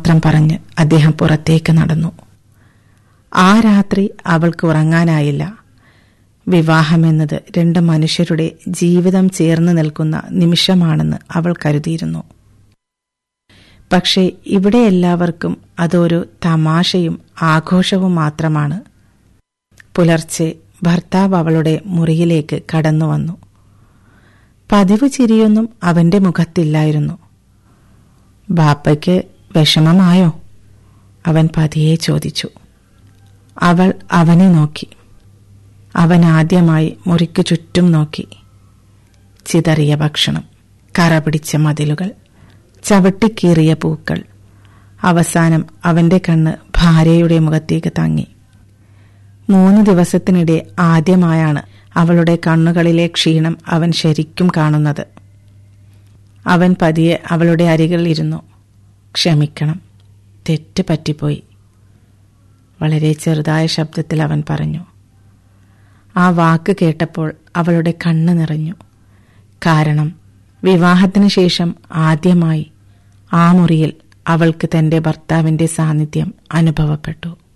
മാത്രം പറഞ്ഞ് അദ്ദേഹം പുറത്തേക്ക് നടന്നു ആ രാത്രി അവൾക്ക് ഉറങ്ങാനായില്ല വിവാഹമെന്നത് രണ്ട് മനുഷ്യരുടെ ജീവിതം ചേർന്ന് നിൽക്കുന്ന നിമിഷമാണെന്ന് അവൾ കരുതിയിരുന്നു പക്ഷേ ഇവിടെ എല്ലാവർക്കും അതൊരു തമാശയും ആഘോഷവും മാത്രമാണ് പുലർച്ചെ ഭർത്താവ് അവളുടെ മുറിയിലേക്ക് കടന്നു വന്നു പതിവ് ചിരിയൊന്നും അവന്റെ മുഖത്തില്ലായിരുന്നു ബാപ്പയ്ക്ക് വിഷമമായോ അവൻ പതിയെ ചോദിച്ചു അവൾ അവനെ നോക്കി അവൻ ആദ്യമായി മുറിക്കു ചുറ്റും നോക്കി ചിതറിയ ഭക്ഷണം കറ പിടിച്ച മതിലുകൾ ചവിട്ടിക്കീറിയ പൂക്കൾ അവസാനം അവന്റെ കണ്ണ് ഭാര്യയുടെ മുഖത്തേക്ക് തങ്ങി മൂന്ന് ദിവസത്തിനിടെ ആദ്യമായാണ് അവളുടെ കണ്ണുകളിലെ ക്ഷീണം അവൻ ശരിക്കും കാണുന്നത് അവൻ പതിയെ അവളുടെ അരികിൽ ഇരുന്നു ക്ഷമിക്കണം തെറ്റ് പറ്റിപ്പോയി വളരെ ചെറുതായ ശബ്ദത്തിൽ അവൻ പറഞ്ഞു ആ വാക്ക് കേട്ടപ്പോൾ അവളുടെ കണ്ണ് നിറഞ്ഞു കാരണം വിവാഹത്തിന് ശേഷം ആദ്യമായി ആ മുറിയിൽ അവൾക്ക് തന്റെ ഭർത്താവിന്റെ സാന്നിധ്യം അനുഭവപ്പെട്ടു